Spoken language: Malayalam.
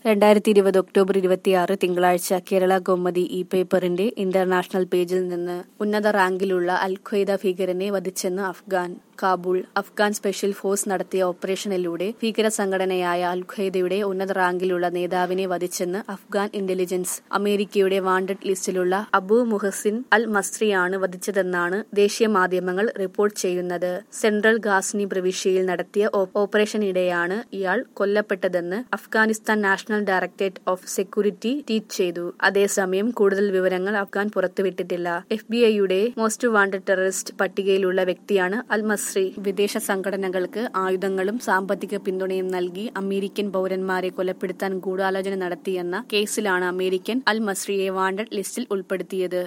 രണ്ടായിരത്തി ഇരുപത് ഒക്ടോബർ ഇരുപത്തിയാറ് തിങ്കളാഴ്ച കേരള കൗമുദി ഈ പേപ്പറിന്റെ ഇന്റർനാഷണൽ പേജിൽ നിന്ന് ഉന്നത റാങ്കിലുള്ള അൽ ഖ്വയ്ദ ഭീകരനെ വധിച്ചെന്ന് അഫ്ഗാൻ കാബൂൾ അഫ്ഗാൻ സ്പെഷ്യൽ ഫോഴ്സ് നടത്തിയ ഓപ്പറേഷനിലൂടെ ഭീകര സംഘടനയായ അൽ ഖ്വയ്ദയുടെ ഉന്നത റാങ്കിലുള്ള നേതാവിനെ വധിച്ചെന്ന് അഫ്ഗാൻ ഇന്റലിജൻസ് അമേരിക്കയുടെ വാണ്ടഡ് ലിസ്റ്റിലുള്ള അബു മുഹസിൻ അൽ മസ്രിയാണ് വധിച്ചതെന്നാണ് ദേശീയ മാധ്യമങ്ങൾ റിപ്പോർട്ട് ചെയ്യുന്നത് സെൻട്രൽ ഗാസ്നി പ്രവിശ്യയിൽ നടത്തിയ ഓപ്പറേഷനിടെയാണ് ഇയാൾ കൊല്ലപ്പെട്ടതെന്ന് Afghanistan national directorate of security tweet ചെയ്തു അതേസമയം കൂടുതൽ വിവരങ്ങൾ അഫ്ഗാൻ പുറത്തുവിട്ടിട്ടില്ല എഫ് ബി ഐയുടെ മോസ്റ്റ് വാണ്ടഡ് ടെററിസ്റ്റ് പട്ടികയിലുള്ള വ്യക്തിയാണ് അൽ മസ്രി വിദേശ സംഘടനകൾക്ക് ആയുധങ്ങളും സാമ്പത്തിക പിന്തുണയും നൽകി അമേരിക്കൻ പൌരന്മാരെ കൊലപ്പെടുത്താൻ ഗൂഢാലോചന നടത്തിയെന്ന കേസിലാണ് അമേരിക്കൻ അൽ മസ്രിയെ വാണ്ടഡ് ലിസ്റ്റിൽ ഉൾപ്പെടുത്തിയത്